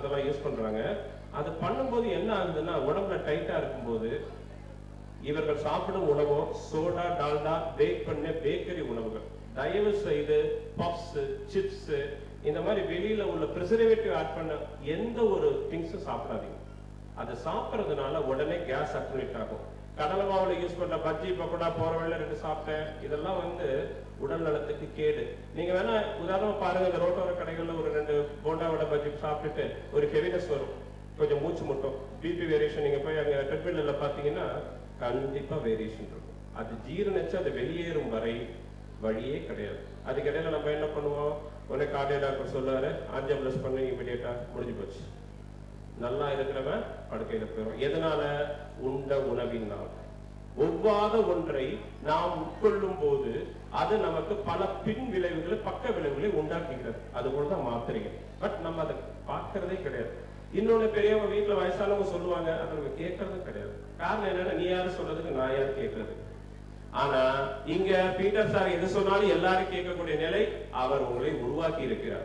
அதெல்லாம் யூஸ் பண்றாங்க அது பண்ணும்போது என்ன ஆகுதுன்னா உடம்புல டைட்டா இருக்கும்போது இவர்கள் சாப்பிடும் உணவோ சோடா டால்டா பேக் பண்ண பேக்கரி உணவுகள் தயவு செய்து பப்ஸ் சிப்ஸ் இந்த மாதிரி வெளியில உள்ள ப்ரிசர்வேட்டிவ் ஆட் பண்ண எந்த ஒரு திங்ஸும் சாப்பிடாதீங்க அது சாப்பிட்றதுனால உடனே கேஸ் அக்யூமிலேட் ஆகும் கடலை மாவுல யூஸ் பண்ற பஜ்ஜி பக்கோடா போற வழியில ரெண்டு சாப்பிட்டேன் இதெல்லாம் வந்து உடல் நலத்துக்கு கேடு நீங்க வேணா உதாரணமா பாருங்க இந்த ரோட்டோர கடைகள்ல ஒரு ரெண்டு போண்டா வடை பஜ்ஜி சாப்பிட்டுட்டு ஒரு ஹெவினஸ் வரும் கொஞ்சம் மூச்சு முட்டும் பிபி வேரியேஷன் நீங்க போய் அங்க ட்ரெட்மில்ல பாத்தீங்கன்னா கண்டிப்பா வேரியேஷன் இருக்கும் அது ஜீரணிச்சு அது வெளியேறும் வரை வழியே கிடையாது அதுக்கிடையில நம்ம என்ன பண்ணுவோம் உடனே கார்டியோ டாக்டர் சொல்லுவாரு ஆஞ்சியோபிளஸ் பண்ணி இமிடியேட்டா முடிஞ்சு போச்சு நல்லா இருக்கிறவன் படுக்கையில போயிடும் எதனால உண்ட உணவினால் ஒவ்வாத ஒன்றை நாம் உட்கொள்ளும் போது அது நமக்கு பல பின் விளைவுகளை பக்க விளைவுகளை உண்டாக்குகிறது அது போலதான் மாத்திரைகள் பட் நம்ம அதை பார்க்கறதே கிடையாது இன்னொன்னு பெரியவங்க வீட்டுல வயசானவங்க சொல்லுவாங்க அதை நம்ம கேட்கறதும் கிடையாது காரணம் என்னன்னா நீ யாரு சொல்றதுக்கு நான் யாரு கேட்கறது ஆனா இங்க பீட்டர் சார் எது சொன்னாலும் எல்லாரும் கேட்கக்கூடிய நிலை அவர் உங்களை உருவாக்கி இருக்கிறார்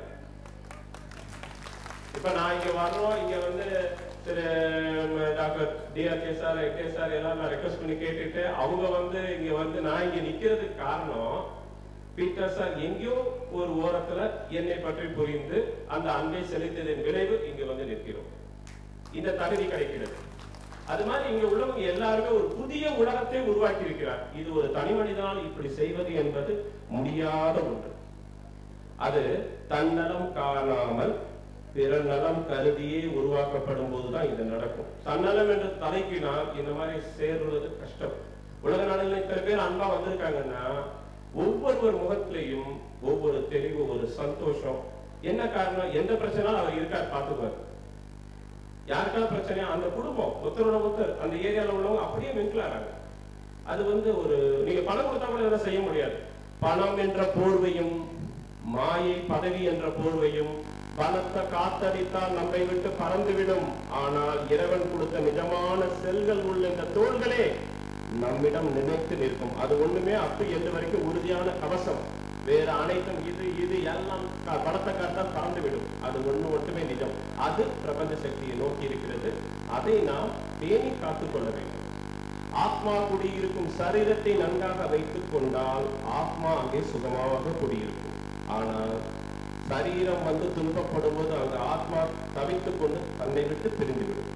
இப்ப நான் இங்க வர்றோம் இங்க வந்து திரு ம், doctor TR K sir K sir எல்லாம் நான் ரெக்வஸ்ட் பண்ணி கேட்டுட்டு அவங்க வந்து இங்க வந்து நான் இங்க நிக்கிறதுக்கு காரணம் பீட்டர் சார் எங்கேயோ ஒரு ஓரத்துல என்னை பற்றி புரிந்து அந்த அன்பை செலுத்தியதன் விளைவு இங்க வந்து நிற்கிறோம் இந்த தகுதி கிடைக்கிறது அது மாதிரி இங்க உள்ளவங்க எல்லாருமே ஒரு புதிய உலகத்தை உருவாக்கி இருக்கிறார் இது ஒரு தனி மனிதனால் இப்படி செய்வது என்பது முடியாத ஒன்று அது தன்னலம் காணாமல் பிறர் நலம் கருதியே உருவாக்கப்படும் போதுதான் இது நடக்கும் தன்னலம் என்று தலைக்கினால் இந்த மாதிரி சேர்வது கஷ்டம் உலக நாடுகளில் இத்தனை பேர் அன்பா வந்திருக்காங்கன்னா ஒவ்வொருவர் முகத்திலையும் ஒவ்வொரு தெளிவு ஒரு சந்தோஷம் என்ன காரணம் எந்த பிரச்சனாலும் அவர் இருக்கார் பார்த்துக்குவார் யாருக்கெல்லாம் பிரச்சனையா அந்த குடும்பம் ஒருத்தரோட ஒருத்தர் அந்த ஏரியால உள்ளவங்க அப்படியே மிங்கிளாராங்க அது வந்து ஒரு நீங்க பணம் கொடுத்தா கூட இதெல்லாம் செய்ய முடியாது பணம் என்ற போர்வையும் மாயை பதவி என்ற போர்வையும் பலத்த காத்தடித்தால் நம்மை விட்டு பறந்துவிடும் ஆனால் இறைவன் கொடுத்த நிஜமான செல்கள் உள்ள இந்த தோள்களே நம்மிடம் நினைத்து நிற்கும் அது ஒண்ணுமே அப்படி எந்த வரைக்கும் உறுதியான கவசம் வேற அனைத்தும் இது இது எல்லாம் க- பலத்த காத்தால் பறந்து விடும் அது ஒண்ணு மட்டுமே நிஜம் அது பிரபஞ்ச சக்தியை நோக்கி இருக்கிறது அதை நாம் பேணி காத்துக் கொள்ள வேண்டும் ஆத்மா குடியிருக்கும் சரீரத்தை நன்றாக வைத்துக் கொண்டால் ஆத்மா அங்கே சுகமாக குடியிருக்கும் ஆனால் சரீரம் வந்து துன்பப்படும் போது அந்த ஆத்மா தவித்துக் கொண்டு தன்னை விட்டு பிரிந்துவிடும்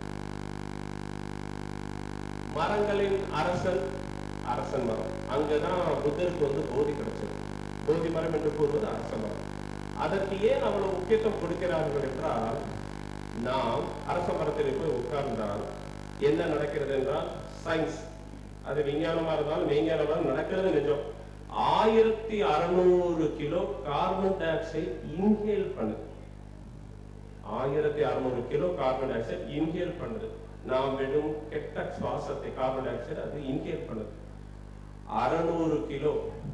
மரங்களின் அரசன் அரசன் மரம் அங்கதான் புத்தருக்கு வந்து போதி கிடைச்சது போதி மரம் என்று கூறுவது அரச மரம் அதற்கு ஏன் அவ்வளவு முக்கியத்துவம் கொடுக்கிறார்கள் என்றால் நாம் அரச மரத்தில் போய் உட்கார்ந்தால் என்ன நடக்கிறது என்றால் சயின்ஸ் அது விஞ்ஞானமா இருந்தாலும் மெய்ஞானமா இருந்தாலும் நடக்கிறது நிஜம் ஆயிரத்தி அறுநூறு kilo carbon dioxide inhale பண்ணுது ஆயிரத்தி அறுநூறு kilo carbon dioxide inhale பண்ணுது நாம் விடும் கெட்ட சுவாசத்தை கார்பன் டை ஆக்சைடு அது இன்ஹேல் பண்ணுது அறுநூறு கிலோ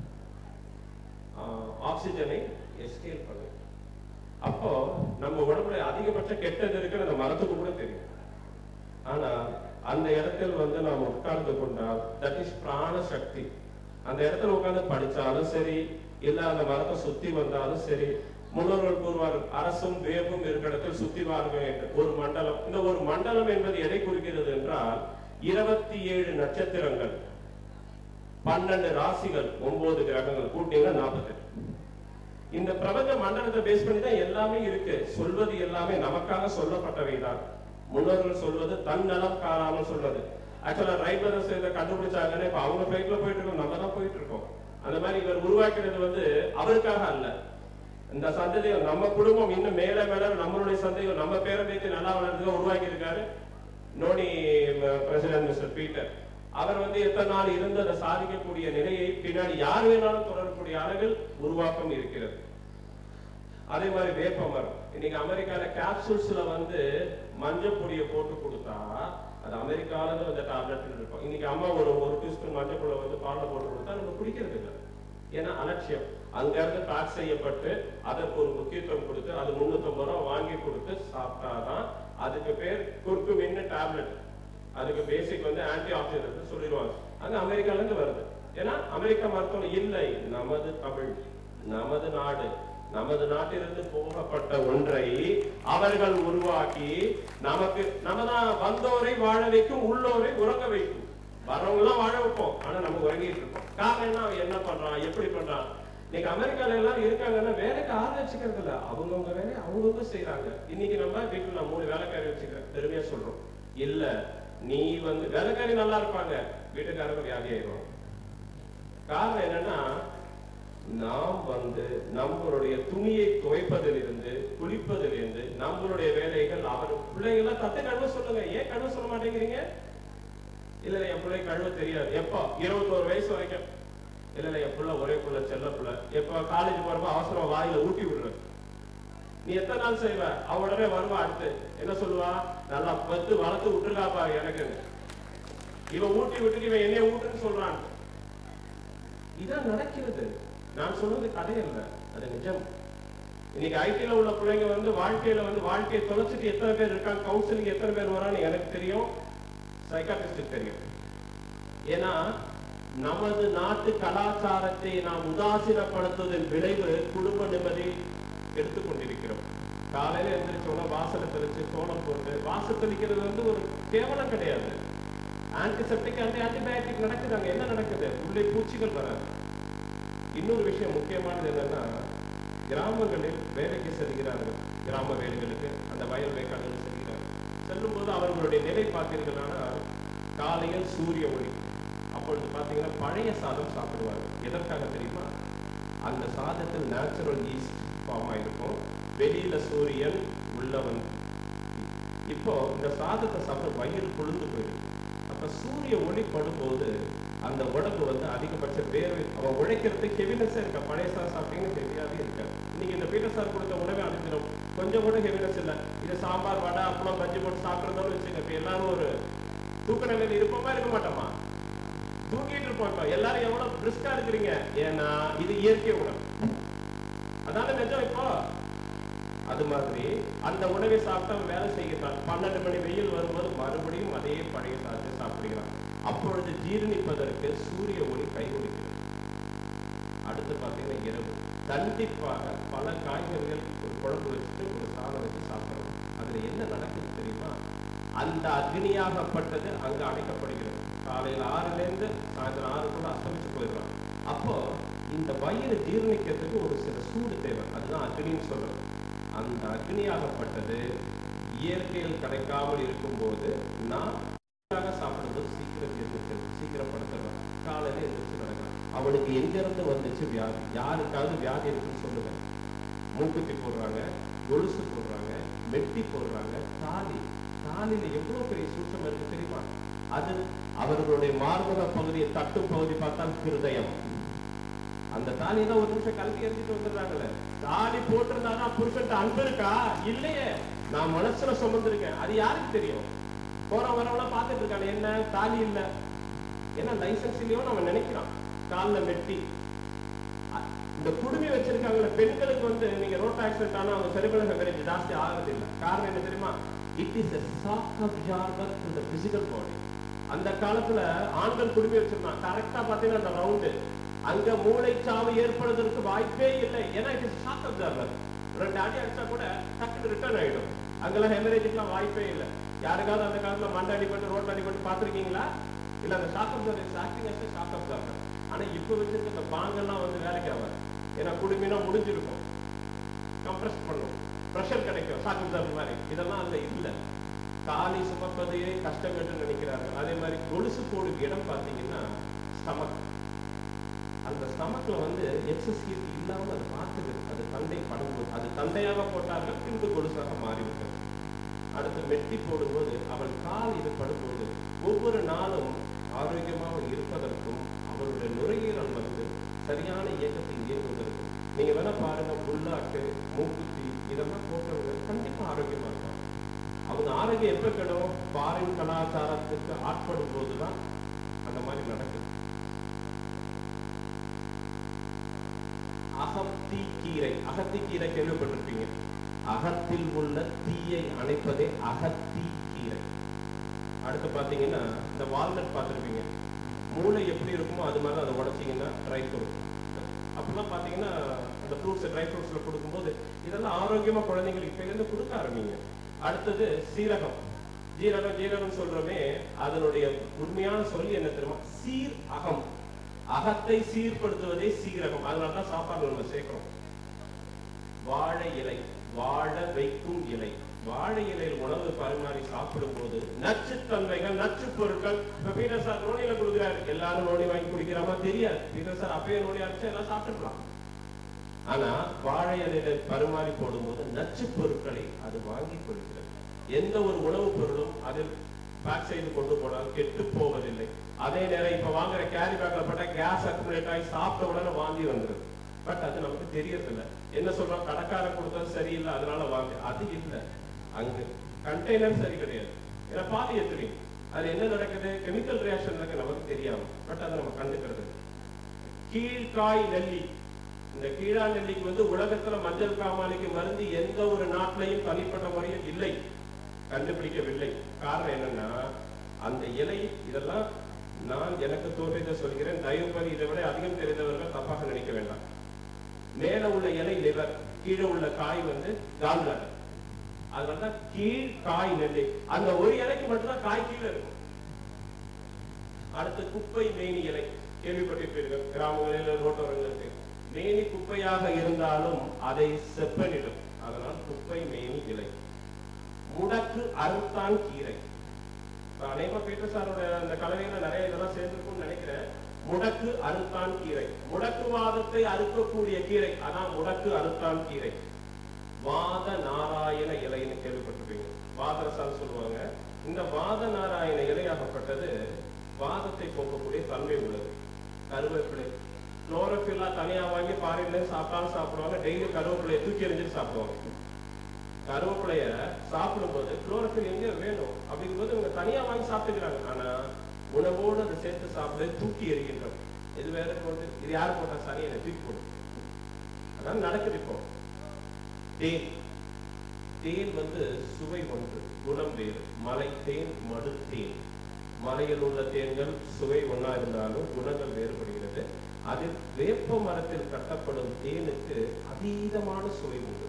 ஆக்சிஜனை எஸ்கேல் பண்ணுது அப்போ நம்ம உடம்புல அதிகபட்ச கெட்டது இருக்குன்னு அந்த மரத்துக்கு கூட தெரியும் ஆனா அந்த இடத்தில் வந்து நாம் உட்கார்ந்து கொண்டால் தட் இஸ் பிராண சக்தி அந்த இடத்துல உட்கார்ந்து படிச்சாலும் சரி இல்ல அந்த மரத்தை சுத்தி வந்தாலும் சரி முன்னோர்கள் கூறுவார்கள் அரசும் வேவும் இருக்கிற இடத்தில் சுத்தி வாருங்கள் என்று ஒரு மண்டலம் இந்த ஒரு மண்டலம் என்பது எதை குறிக்கிறது என்றால் இருபத்தி ஏழு நட்சத்திரங்கள் பன்னெண்டு ராசிகள் ஒன்பது கிரகங்கள் கூட்டிங்கன்னா நாற்பத்தெட்டு இந்த பிரபஞ்ச மண்டலத்தை பேஸ் பண்ணி தான் எல்லாமே இருக்கு சொல்வது எல்லாமே நமக்காக சொல்லப்பட்டவை தான் முன்னோர்கள் சொல்வது தன் நலம் காணாமல் சொல்றது ஆக்சுவலா ரைட் பிரதர்ஸ் இதை கண்டுபிடிச்சாங்கன்னு இப்ப அவங்க பிளைட்ல போயிட்டு இருக்கோம் நம்ம தான் போயிட்டு இருக்கோம் அந்த மாதிரி இவர் உருவாக்கினது வந்து அவருக்காக அல்ல இந்த சந்ததியம் நம்ம குடும்பம் இன்னும் மேல மேல நம்மளுடைய சந்ததியம் நம்ம பேரை பேத்தி நல்லா வளர்ந்து உருவாக்கி இருக்காரு நோனி பிரசிடன்ட் மிஸ்டர் பீட்டர் அவர் வந்து எத்தனை நாள் இருந்து அதை சாதிக்கக்கூடிய நிலையை பின்னாடி யார் வேணாலும் தொடரக்கூடிய அளவில் உருவாக்கம் இருக்கிறது அதே மாதிரி வேப்ப மரம் இன்னைக்கு அமெரிக்கால கேப்சூல்ஸ்ல வந்து மஞ்சள் பொடியை போட்டு கொடுத்தா அது அமெரிக்கால இருந்து வந்த டேப்லெட் இருக்கும் இன்னைக்கு அம்மா ஒரு ஒரு டீஸ்பூன் மஞ்சள் பொடியை வந்து பால்ல போட்டு கொடுத்தா நம்ம குடிக்கிறது இல்லை ஏன்னா அலட்சியம் அங்க இருந்து பேக் செய்யப்பட்டு அதற்கு ஒரு முக்கியத்துவம் கொடுத்து அது முன்னூத்தி ரூபா வாங்கி கொடுத்து சாப்பிட்டாதான் அதுக்கு பேர் குர்குமின்னு டேப்லெட் அதுக்கு பேசிக் வந்து ஆன்டி ஆக்சிடென்ட் சொல்லிடுவாங்க அது அமெரிக்கால இருந்து வருது ஏன்னா அமெரிக்கா மருத்துவம் இல்லை நமது தமிழ் நமது நாடு நமது நாட்டிலிருந்து போகப்பட்ட ஒன்றை அவர்கள் உருவாக்கி நமக்கு நம்ம தான் வந்தோரை வாழ வைக்கும் உள்ளோரை உறங்க வைக்கும் வர்றவங்க எல்லாம் வாழ வைப்போம் ஆனா நம்ம உறங்கிட்டு இருக்கோம் காரணம் என்ன அவன் என்ன பண்றான் எப்படி பண்றான் இன்னைக்கு அமெரிக்கால எல்லாம் இருக்காங்கன்னா வேலைக்கு ஆள் வச்சுக்கிறது இல்ல அவங்கவுங்க வேலையை அவங்கவுங்க செய்யறாங்க இன்னைக்கு நம்ம வீட்டுல நான் மூணு வேலைக்காரி வச்சுக்கிறேன் பெருமையா சொல்றோம் இல்ல நீ வந்து வேலைக்காரி நல்லா இருப்பாங்க வீட்டுக்காரங்க வியாதி ஆயிரும் காரணம் என்னன்னா நாம் வந்து நம்மளுடைய துணியை துவைப்பதிலிருந்து குளிப்பதிலிருந்து நம்மளுடைய வேலைகள் அவர் பிள்ளைங்களாம் தத்தை கழுவ சொல்லுங்க ஏன் கழுவ சொல்ல மாட்டேங்கிறீங்க இல்ல என் பிள்ளை கழுவ தெரியாது எப்போ இருபத்தோரு வயசு வரைக்கும் இல்ல இல்ல என் பிள்ளை ஒரே பிள்ளை செல்ல பிள்ளை எப்ப காலேஜ் போறப்ப அவசரம் வாயில ஊட்டி விடுறது நீ எத்தனை நாள் செய்வ அவ உடனே வருவா அடுத்து என்ன சொல்லுவா நல்லா பத்து வளர்த்து விட்டுருக்காப்பா எனக்கு இவன் ஊட்டி விட்டுட்டு இவன் என்னைய ஊட்டுன்னு சொல்றான் இதான் நடக்கிறது நான் சொல்றது கதை இல்ல அது நிஜம் இன்னைக்கு ஐடில உள்ள பிள்ளைங்க வந்து வாழ்க்கையில வந்து வாழ்க்கையை தொலைச்சிட்டு எத்தனை பேர் இருக்காங்க கவுன்சிலிங் எத்தனை பேர் வரான்னு எனக்கு தெரியும் சைக்காட்டிஸ்டுக்கு தெரியும் ஏன்னா நமது நாட்டு கலாச்சாரத்தை நாம் உதாசீனப்படுத்துவதன் விளைவு குடும்ப நிம்மதி எடுத்துக் கொண்டிருக்கிறோம் காலையில எந்திரிச்சோன்னா வாசலை தெளிச்சு கோலம் போட்டு வாசல் தெளிக்கிறது வந்து ஒரு கேவலம் கிடையாது ஆன்டிசெப்டிக் ஆன்டி ஆன்டிபயோட்டிக் நடக்குது அங்க என்ன நடக்குது உள்ளே பூச்சிகள் வராது இன்னொரு விஷயம் முக்கியமானது என்னன்னா கிராமங்களில் வேலைக்கு செல்கிறார்கள் கிராம வேலைகளுக்கு அந்த வயல் வேக்காடுகள் செல்கிறார்கள் செல்லும் போது அவர்களுடைய நிலை பார்த்தீர்களானால் காலையில் சூரிய ஒளி அப்பொழுது பார்த்தீங்கன்னா பழைய சாதம் சாப்பிடுவார்கள் எதற்காக தெரியுமா அந்த சாதத்தில் நேச்சுரல் ஈஸ்ட் ஃபார்ம் ஆயிருக்கும் வெளியில சூரியன் உள்ள வந்து இப்போ இந்த சாதத்தை சாப்பிட்டு வயிறு கொழுந்து போயிடும் அப்ப சூரிய ஒளி படும்போது அந்த உடம்பு வந்து அதிகபட்ச வேர்வை அவன் உழைக்கிறது ஹெவினஸா இருக்க பழைய சார் சாப்பிட்டீங்கன்னு ஹெவியாவே இருக்காது இன்னைக்கு இந்த பீட்டர் சார் கொடுத்த உணவை அனுப்பிடும் கொஞ்சம் கூட ஹெவினஸ் இல்லை இது சாம்பார் வடை அப்பளம் பஜ்ஜி போட்டு சாப்பிடுறதோடு வச்சுங்க இப்ப எல்லாரும் ஒரு தூக்க நிலையில் இருப்போமா இருக்க மாட்டோமா தூங்கிட்டு இருப்போம் இப்ப எல்லாரும் எவ்வளவு பிரிஸ்கா இருக்கிறீங்க ஏன்னா இது இயற்கை உணவு அதான நிஜம் இப்போ அது மாதிரி அந்த உணவை சாப்பிட்டு அவன் வேலை செய்கிறான் பன்னெண்டு மணி வெயில் வரும்போது மறுபடியும் அதே பழைய சாதத்தை சாப்பிடுகிறான் அப்பொழுது ஜீரணிப்பதற்கு சூரிய ஒளி கை கொடுக்கிறது அடுத்து பார்த்தீங்கன்னா இரவு கண்டிப்பாக பல காய்கறிகள் ஒரு குழம்பு வச்சுட்டு ஒரு சாதம் வச்சு சாப்பிடணும் அதுல என்ன நடக்குது தெரியுமா அந்த அக்னியாகப்பட்டது அங்க அணைக்கப்படுகிறது காலையில ஆறுல இருந்து சாயந்தரம் ஆறுக்குள்ள அஸ்தமிச்சு போயிடுறான் அப்போ இந்த வயிறு ஜீரணிக்கிறதுக்கு ஒரு சில சூடு தேவை அதுதான் அக்னின்னு சொல்றோம் அந்த அக்னியாகப்பட்டது இயற்கையில் கிடைக்காமல் இருக்கும்போது நான் உணவாக சாப்பிடும்போது சீக்கிரம் ஜீரணிக்கிறது சீக்கிரம் படுத்துறான் காலையில எந்திரிச்சு நடக்கலாம் அவனுக்கு எங்க இருந்து வந்துச்சு வியாதி யாருக்காவது வியாதி இருக்குன்னு சொல்லுங்க மூக்குத்தி போடுறாங்க கொலுசு போடுறாங்க மெட்டி போடுறாங்க தாலி தாலியில எவ்வளவு பெரிய சூட்சம் இருக்கு தெரியுமா அது அவர்களுடைய மார்பக பகுதியை தட்டும் பகுதி பார்த்தால் ஹிருதயம் அந்த தாலியை தான் ஒரு நிமிஷம் கல்வி எரிஞ்சிட்டு வந்துடுறாங்கல்ல தாலி போட்டிருந்தாதான் புருஷன்ட்ட அன்பு இருக்கா இல்லையே நான் மனசுல சுமந்திருக்கேன் அது யாருக்கு தெரியும் போற வரவெல்லாம் பார்த்துட்டு இருக்காங்க என்ன தாலி இல்ல ஏன்னா லைசன்ஸ் இல்லையோ நம்ம நினைக்கிறான் கால்ல மெட்டி அ- இந்த குடுமி வச்சிருக்காங்கல்ல பெண்களுக்கு வந்து நீங்க ரோட் ஆக்சிடென்ட் ஆனா அவங்க செரிபரல் ஹெமரேஜ் ஜாஸ்தி ஆகுறது இல்ல காரணம் என்ன தெரியுமா it is a shock absorber to the physical body அந்த காலத்துல ஆண்கள் குடுமி வச்சிருந்தான் கரெக்டா பாத்தீங்கன்னா அந்த ரவுண்டு அங்க மூளைச்சாவு ஏற்படுவதற்கு வாய்ப்பே இல்லை ஏன்னா இது ஷாக் அப்சர்வர் ரெண்டு அடி அடிச்சா கூட டக்குனு ரிட்டர்ன் ஆயிடும் அங்கெல்லாம் ஹெமரேஜுக்குலாம் வாய்ப்பே இல்லை யாருக்காவது அந்த காலத்துல மண்டை அடிபட்டு ரோட்ல அடிபட்டு பாத்திருக்கீங்களா இல்ல அந்த shock absorber is acting as shock absorber ஆனா இப்ப வச்சிருக்க இந்த பாங்கெல்லாம் வந்து வேலைக்கு ஆகாது ஏன்னா குடுமினா முடிஞ்சிருக்கும் கம்ப்ரஸ் பண்ணும் ப்ரெஷர் கிடைக்கும் ஷாக் அப்சர்வர் மாதிரி இதெல்லாம் அதுல இல்ல காலி சுமப்பதையே கஷ்டப்பட்டு நினைக்கிறார்கள் அதே மாதிரி கொலுசு போடும் இடம் பாத்தீங்கன்னா ஸ்டமக் அந்த ஸ்டமக்ல வந்து எக்ஸஸ் ஹீட் இல்லாம அது பார்த்துது அது தண்டை படும்போது அது தண்டையாக போட்டார்கள் பின்பு கொலுசாக மாறிவிட்டது அடுத்து மெட்டி போடும்போது அவள் கால் இது படும்போது ஒவ்வொரு நாளும் ஆரோக்கியமாக இருப்பதற்கும் அவருடைய நுரையீரல் வந்து சரியான இயக்கத்தில் இயங்குவதற்கும் நீங்க வேணா பாருங்க புல்லாட்டு மூக்குத்தி இதெல்லாம் போட்டவங்க கண்டிப்பா ஆரோக்கியமா இருப்பாங்க அவங்க ஆரோக்கியம் எப்ப கெடும் பாரின் கலாச்சாரத்துக்கு ஆட்படும் போதுதான் அந்த மாதிரி நடக்குது அகத்தி கீரை அகத்தி கீரை கேள்விப்பட்டிருப்பீங்க அகத்தில் உள்ள தீயை அணைப்பதே அகத்தி கீரை அடுத்து பாத்தீங்கன்னா இந்த வால்நட் பார்த்திருப்பீங்க மூளை எப்படி இருக்குமோ அது மாதிரி அதை உடைச்சீங்கன்னா ட்ரை ஃப்ரூட் அப்பெல்லாம் பாத்தீங்கன்னா அந்த ஃப்ரூட்ஸ் ட்ரை ஃப்ரூட்ஸ்ல கொடுக்கும்போது இதெல்லாம் ஆரோக்கியமா குழந்தைங்களுக்கு இப்ப இருந்து கொடுக்க ஆரம்பிங்க அடுத்தது சீரகம் ஜீரகம் ஜீரகம் சொல்றோமே அதனுடைய உண்மையான சொல் என்ன தெரியுமா சீர் அகம் அகத்தை சீர்படுத்துவதே சீரகம் அதனாலதான் சாப்பாடு நம்ம சேர்க்கிறோம் வாழை இலை வாழ வைக்கும் இலை வாழை இலையில் உணவு பரிமாறி சாப்பிடும் போது நச்சுத்தன்மைகள் நச்சு பொருட்கள் இப்ப பீட்டர் சார் நோனியில கொடுக்குறாரு எல்லாரும் நோனி வாங்கி குடிக்கிறாமா தெரியாது பீட்டர் சார் அப்பயே நோனி அடிச்சு எல்லாம் சாப்பிட்டுக்கலாம் ஆனா வாழை இலையில பரிமாறி போடும்போது நச்சு பொருட்களை அது வாங்கி கொள்கிறது எந்த ஒரு உணவுப் பொருளும் அதில் பேக் செய்து கொண்டு போனால் கெட்டு போவதில்லை அதே நேரம் இப்ப வாங்குற கேரி பேக்ல போட்டா கேஸ் அக்குமுலேட் ஆகி சாப்பிட்ட உடனே வாந்தி வந்துருது பட் அது நமக்கு தெரியறது இல்ல என்ன சொல்றோம் கடைக்காரன் கொடுத்தது சரியில்லை அதனால வாங்க அது இல்ல அங்க கண்டெய்னர் சரி கிடையாது ஏன்னா பாதி எத்திரி அது என்ன நடக்குது கெமிக்கல் ரியாக்ஷன் நடக்க நமக்கு தெரியாம பட் அதை நம்ம கண்டுக்கிறது இல்ல. கீழ்காய் நெல்லி இந்த கீழா நெல்லிக்கு வந்து உலகத்துல மஞ்சள் காமாலைக்கு மருந்து எந்த ஒரு நாட்டிலையும் தனிப்பட்ட முறையில் இல்லை கண்டுபிடிக்கவில்லை காரணம் என்னன்னா அந்த இலை இதெல்லாம் நான் எனக்கு தோன்றதை சொல்கிறேன் தயவு பண்ணி இதை விட அதிகம் தெரிந்தவர்கள் தப்பாக நினைக்க வேண்டாம் மேல உள்ள இலை லிவர் கீழே உள்ள காய் வந்து கால்நாட்டர் அதனாலதான் கீழ் காய் நெல்லி அந்த ஒரு இலைக்கு மட்டும்தான் காய் கீழே இருக்கும் அடுத்து குப்பை மேனி இலை கேள்விப்பட்டிருப்பீர்கள் கிராமங்களில் ரோட்டோரங்களுக்கு மேனி குப்பையாக இருந்தாலும் அதை செப்பனிடும் அதனால் குப்பை மேனி இலை முடக்கு அறுத்தான் கீரை இப்ப அநேகமா பீட்டர் சாரோட அந்த கலவையில நிறைய இதெல்லாம் சேர்ந்திருக்கும்னு நினைக்கிறேன் முடக்கு அறுத்தான் கீரை முடக்குவாதத்தை அறுக்கக்கூடிய கீரை அதான் முடக்கு அறுத்தான் கீரை வாத நாராயண இலைன்னு கேள்விப்பட்டிருப்பீங்க வாதரசான்னு சொல்லுவாங்க இந்த வாத நாராயண இலையாகப்பட்டது வாதத்தை போக்கக்கூடிய தன்மை உள்ளது கருவேப்பிலை குளோரோஃபில்லா தனியா வாங்கி பாரில சாப்பிட்டாலும் சாப்பிடுவாங்க டெய்லி கருவேப்பிலையை தூக்கி எறிஞ்சிட்டு சாப்பிடுவாங்க கருவேப்பிலைய சாப்பிடும்போது குளோரோஃபில் எங்க வேணும் அப்படிங்கும்போது இவங்க தனியா வாங்கி சாப்பிட்டுக்கிறாங்க ஆனா உணவோடு அதை சேர்த்து சாப்பிட தூக்கி எறிகின்றோம் இது வேற போட்டு இது யார் போட்டா சரி என்னை தூக்கி போடும் அதான் நடக்குது இப்போ தேன் தேன் வந்து சுவை ஒன்று குணம் வேறு மலை தேன் மடு தேன் மலையில் உள்ள தேன்கள் சுவை ஒன்றா இருந்தாலும் குணங்கள் வேறுபடுகிறது அதில் வேப்ப மரத்தில் கட்டப்படும் தேனுக்கு அதீதமான சுவை உண்டு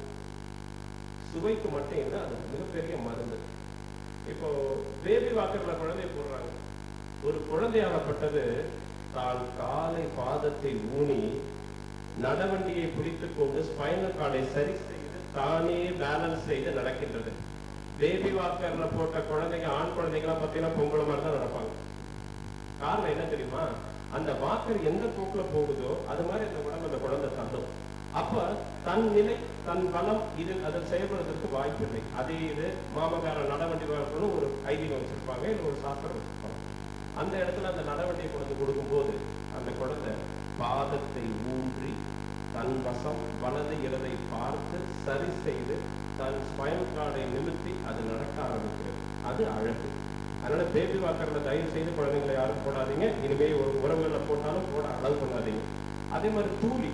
சுவைக்கு மட்டும் இல்லை அது மிகப்பெரிய மருந்து இப்போ பேபி வாக்கர்ல குழந்தை போடுறாங்க ஒரு குழந்தையாகப்பட்டது தான் காலை பாதத்தை ஊனி நடவண்டியை பிடித்துக் கொண்டு ஸ்பைனல் கார்டை சரி செய்து தானே பேலன்ஸ் செய்து நடக்கின்றது பேபி வாக்கர்ல போட்ட குழந்தைங்க ஆண் குழந்தைங்களாம் பார்த்தீங்கன்னா பொம்பளை மாதிரி தான் நடப்பாங்க காரணம் என்ன தெரியுமா அந்த வாக்கர் எந்த போக்குல போகுதோ அது மாதிரி அந்த உடம்பு அந்த குழந்தை தள்ளும் அப்ப தன் நிலை தன் பலம் இது அதை செயல்படுறதுக்கு வாய்ப்பு இல்லை அதே இது மாமகார நடவண்டி வாழ்க்கணும் ஒரு ஐதீகம் வச்சிருப்பாங்க இல்லை ஒரு சாஸ்திரம் வச்சிருப்பாங்க அந்த இடத்துல அந்த நடவண்டியை கொண்டு வந்து கொடுக்கும்போது அந்த குழந்தை பாதத்தை ஊன்றி தன் வசம் வலது இடதை பார்த்து சரி செய்து தன் ஸ்பைனல் கார்டை நிமித்தி அது நடக்க ஆரம்பிக்கிறது அது அழகு அதனால பேபி வாக்கர்ல தயவு செய்து குழந்தைங்களை யாரும் போடாதீங்க இனிமே ஒரு உறவுகளை போட்டாலும் போட அளவு பண்ணாதீங்க அதே மாதிரி தூளி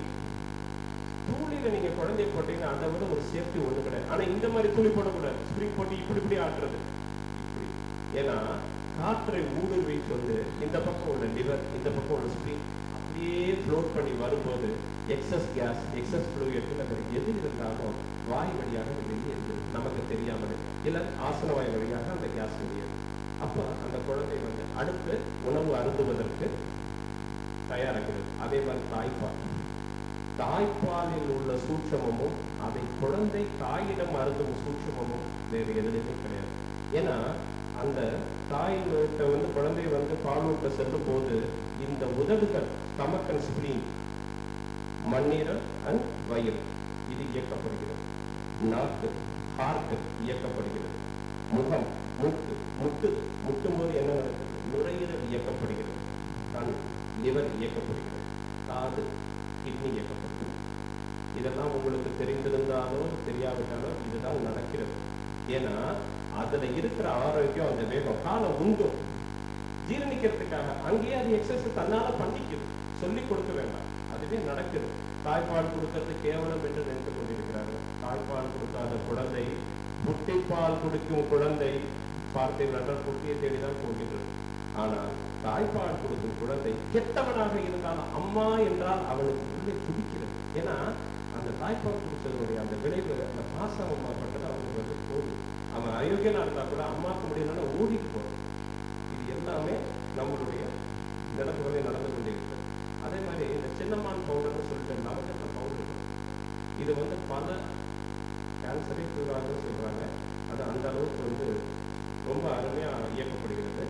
தூளில நீங்க குழந்தைய போட்டீங்கன்னா அதை விட ஒரு சேஃப்டி ஒண்ணு கிடையாது ஆனா இந்த மாதிரி தூளி போடக்கூடாது ஸ்ப்ரிங் போட்டு இப்படி இப்படி ஆட்டுறது இப்படி ஏன்னா காற்றை ஊடுருவி கொண்டு இந்த பக்கம் உள்ள லிவர் இந்த பக்கம் உள்ள ஸ்ப்ரிங் அப்படியே ஃப்ளோட் பண்ணி வரும்போது எக்ஸஸ் கேஸ் எக்ஸஸ் ஃப்ளூயிட் அது எது இருந்தாலும் வாய் வழியாக அது வெளியேறுது நமக்கு தெரியாமலே இல்ல ஆசன வாய் வழியாக அந்த கேஸ் வெளியேறும் அப்ப அந்த குழந்தை வந்து அடுத்து உணவு அருந்துவதற்கு தயாராகிறது அதே மாதிரி தாய்ப்பால் தாய்ப்பாலில் உள்ள சூட்சமமும் அதை குழந்தை தாயிடம் அருந்தும் சூட்சமமும் வேறு எதுலையுமே கிடையாது ஏன்னா அந்த தாயிட்ட வந்து குழந்தை வந்து பாலூட்ட செல்லும் போது இந்த உதடுகள் ஸ்டமக் அண்ட் ஸ்பிரீன் மண்ணீரல் அண்ட் வயிறு இது இயக்கப்படுகிறது நாக்கு ஹார்ட் இயக்கப்படுகிறது முகம் முட்டு முட்டு முட்டும் போது என்ன நடக்குது நுரையீரல் இயக்கப்படுகிறது கண் லிவர் இயக்கப்படுகிறது காது கிட்னி இயக்கப்படுகிறது இதெல்லாம் உங்களுக்கு தெரிந்திருந்தாலும் தெரியாவிட்டாலும் இதுதான் நடக்கிறது ஏன்னா அதுல இருக்கிற ஆரோக்கியம் அந்த வேகம் காலம் உண்டும் ஜீரணிக்கிறதுக்காக அங்கேயே அது எக்ஸஸ் தன்னால பண்ணிக்குது சொல்லி கொடுக்க வேண்டாம் அதுவே நடக்குது தாய்ப்பால் கொடுக்கறது கேவலம் என்று நினைத்து கொண்டிருக்கிறார்கள் தாய்ப்பால் கொடுக்காத குழந்தை புட்டிப்பால் குடிக்கும் குழந்தை பார்த்தீர்கள் என்றால் குட்டியை தேடிதான் போகின்றது ஆனால் தாய்ப்பால் கொடுக்கும் குழந்தை கெட்டவனாக இருந்தாலும் அம்மா என்றால் அவனுக்கு உள்ளே துடிக்கிறது ஏன்னா அந்த தாய்ப்பால் கொடுத்ததனுடைய அந்த விளைவு அந்த பாசம் அம்மா பட்டது அவங்களுக்கு வந்து போகுது அவன் அயோக்கியனா இருந்தா கூட அம்மாவுக்கு முடியலன்னா ஓடிட்டு போறான் இது எல்லாமே நம்மளுடைய நடப்புகளே நடந்து கொண்டிருக்கு அதே மாதிரி இந்த சின்னமான் பவுடர்னு சொல்லிட்டு நவக்கட்ட பவுடர் இது வந்து பல கேன்சரை கூடாதுன்னு சொல்றாங்க அது அந்த அளவுக்கு வந்து ரொம்ப அருமையா இயக்கப்படுகிறது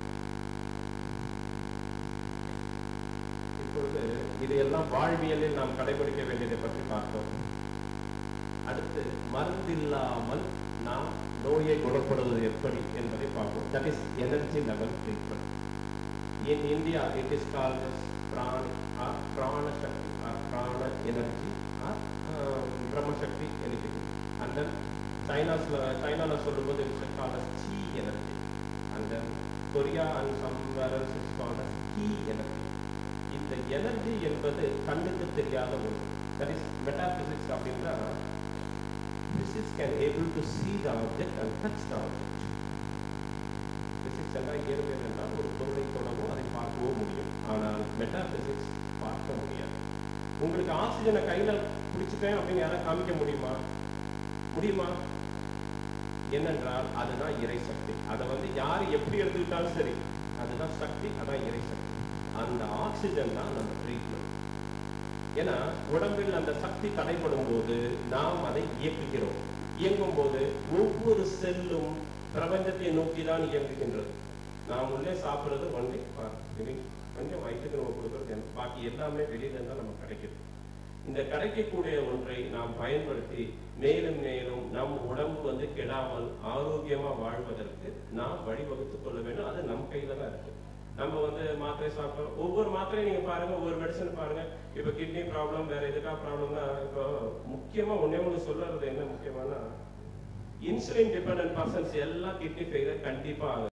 இப்பொழுது இதையெல்லாம் வாழ்வியலில் நாம் கடைபிடிக்க வேண்டியதை பற்றி பார்த்தோம் அடுத்து மருந்தில்லாமல் நாம் நோயை குணப்படுவது எப்படி என்பதை பார்ப்போம் that is energy level treatment in India it is called prana or prana shakti or prana energy or Brahmashakti energy and then சைனாஸ்ல சைனால சொல்லும்போது it's called chi energy and then Korea and somewhere is called he energy இந்த energy என்பது கண்ணுக்கு தெரியாத ஒன்று that is metaphysics அப்படின்னா physics can able to see the object and touch the object physics எல்லாம் இயற்பியல் என்றால் ஒரு பொருளை தொடவும் அதை பார்க்கவோ முடியும் ஆனால் மெட்டாபிசிக்ஸ் பார்க்க முடியாது உங்களுக்கு ஆக்சிஜனை கையில பிடிச்சிட்டேன் அப்படின்னு யாராவது காமிக்க முடியுமா முடியுமா என்னென்றால் அதுதான் இறை சக்தி அதை வந்து யார் எப்படி எடுத்துக்கிட்டாலும் சரி அதுதான் சக்தி அதான் இறை சக்தி அந்த ஆக்சிஜன் தான் நம்ம ட்ரீட்மெண்ட் ஏன்னா உடம்பில் அந்த சக்தி தடைப்படும் போது நாம் அதை இயக்குகிறோம் இயங்கும் போது ஒவ்வொரு செல்லும் பிரபஞ்சத்தை நோக்கி தான் இயங்குகின்றது நாம் உள்ளே சாப்பிடுறது ஒன்லி கொஞ்சம் வயிற்றுக்கு நம்ம கொடுக்கறது என்ன? பாக்கி எல்லாமே வெளியில இருந்தா நமக்கு கிடைக்குது இந்த கிடைக்கக்கூடிய ஒன்றை நாம் பயன்படுத்தி மேலும் மேலும் நம் உடம்பு வந்து கெடாமல் ஆரோக்கியமா வாழ்வதற்கு நாம் வழிவகுத்துக் கொள்ள வேண்டும் அது நம் கையில தான் இருக்கு நம்ம வந்து மாத்திரை சாப்பிடுறோம் ஒவ்வொரு மாத்திரையும் நீங்க பாருங்க ஒவ்வொரு மெடிசன் பாருங்க இப்ப கிட்னி ப்ராப்ளம் வேற எதுக்கா ப்ராப்ளம்னா இப்போ முக்கியமா ஒண்ணே ஒண்ணு சொல்றது என்ன முக்கியமான இன்சுலின் டிபெண்டன்ட் பர்சன்ஸ் எல்லாம் கிட்னி ஃபெயிலியர் கண்டிப்பா ஆகுது